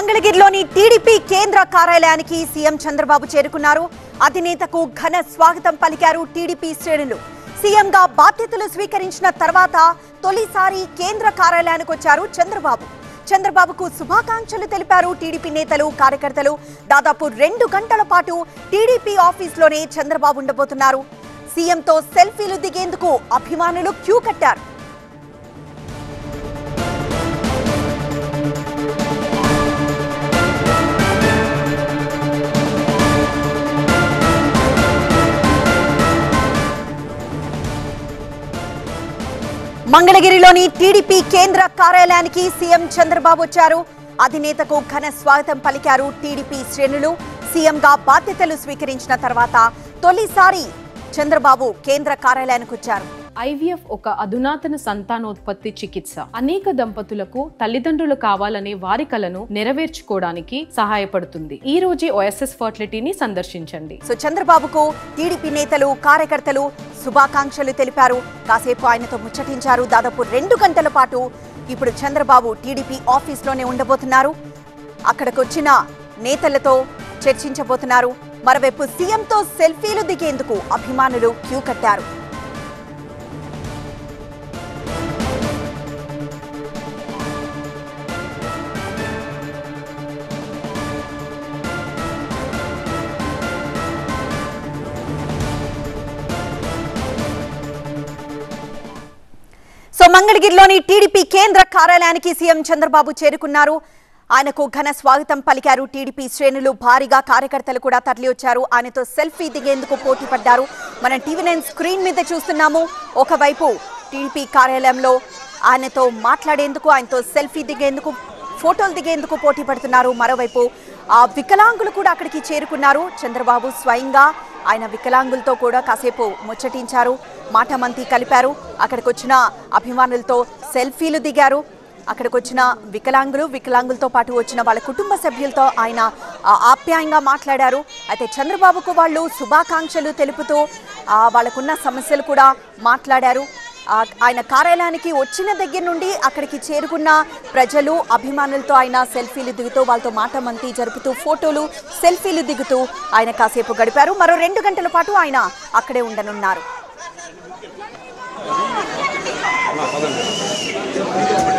మంగళగిరిలోని టీడీపీ కేంద్ర కార్యాలయానికి సీఎం చంద్రబాబు చేరుకున్నారు అధినేతకు ఘన స్వాగతం పలికారు టీడీపీ శ్రేణులు సీఎంగా బాధ్యతలు స్వీకరించిన తర్వాత తొలిసారి కేంద్ర కార్యాలయానికి వచ్చారు చంద్రబాబు చంద్రబాబుకు శుభాకాంక్షలు తెలిపారు టీడీపీ నేతలు కార్యకర్తలు దాదాపు రెండు గంటల పాటు టీడీపీ ఆఫీస్లోనే చంద్రబాబు ఉండబోతున్నారు సీఎంతో సెల్ఫీలు దిగేందుకు అభిమానులు క్యూ కట్టారు మంగళగిరిలోని టీడీపీ కేంద్ర కార్యాలయానికి సీఎం చంద్రబాబు వచ్చారు అధినేతకు ఘన స్వాగతం పలికారు టీడీపీ శ్రేణులు సీఎంగా బాధ్యతలు స్వీకరించిన తర్వాత తొలిసారి చంద్రబాబు కేంద్ర కార్యాలయానికి వచ్చారు ఐవీఎఫ్ ఒక అధునాతన సంతానోత్పత్తి చికిత్స అనేక దంపతులకు తల్లిదండ్రులు కావాలనే వారి కలను నెరవేర్చుకోవడానికి సహాయపడుతుంది ఈ రోజే ఓఎస్ఎస్ ఫర్టిలిటీని సందర్శించండి సో చంద్రబాబుకు టీడీపీ నేతలు కార్యకర్తలు శుభాకాంక్షలు తెలిపారు కాసేపు ఆయనతో ముచ్చటించారు దాదాపు రెండు గంటల పాటు ఇప్పుడు చంద్రబాబు టీడీపీ ఆఫీస్లోనే ఉండబోతున్నారు అక్కడికి వచ్చిన నేతలతో చర్చించబోతున్నారు మరోవైపు సీఎంతో సెల్ఫీలు దిగేందుకు అభిమానులు క్యూ కట్టారు సో మంగళగిరిలోని టీడీపీ కేంద్ర కార్యాలయానికి సీఎం చంద్రబాబు చేరుకున్నారు ఆయనకు ఘన స్వాగతం పలికారు టీడీపీ శ్రేణులు భారీగా కార్యకర్తలు కూడా తరలివచ్చారు ఆయనతో సెల్ఫీ దిగేందుకు పోటీ పడ్డారు మనం టీవీ నైన్ స్క్రీన్ మీద చూస్తున్నాము ఒకవైపు టీడీపీ కార్యాలయంలో ఆయనతో మాట్లాడేందుకు ఆయనతో సెల్ఫీ దిగేందుకు ఫోటోలు దిగేందుకు పోటీ పడుతున్నారు మరోవైపు ఆ వికలాంగులు కూడా అక్కడికి చేరుకున్నారు చంద్రబాబు స్వయంగా ఆయన వికలాంగులతో కూడా కాసేపు ముచ్చటించారు మాటమంతి కలిపారు అక్కడికి వచ్చిన అభిమానులతో సెల్ఫీలు దిగారు అక్కడికి వచ్చిన వికలాంగులు వికలాంగులతో పాటు వచ్చిన వాళ్ళ కుటుంబ సభ్యులతో ఆయన ఆ, ఆప్యాయంగా మాట్లాడారు అయితే చంద్రబాబుకు వాళ్ళు శుభాకాంక్షలు తెలుపుతూ ఆ, వాళ్ళకున్న సమస్యలు కూడా మాట్లాడారు ఆ, ఆయన కార్యాలయానికి వచ్చిన దగ్గర నుండి అక్కడికి చేరుకున్న ప్రజలు అభిమానులతో ఆయన సెల్ఫీలు దిగుతూ వాళ్ళతో మాట మంతి జరుపుతూ ఫోటోలు సెల్ఫీలు దిగుతూ ఆయన కాసేపు గడిపారు మరో రెండు గంటల పాటు ఆయన అక్కడే ఉండనున్నారు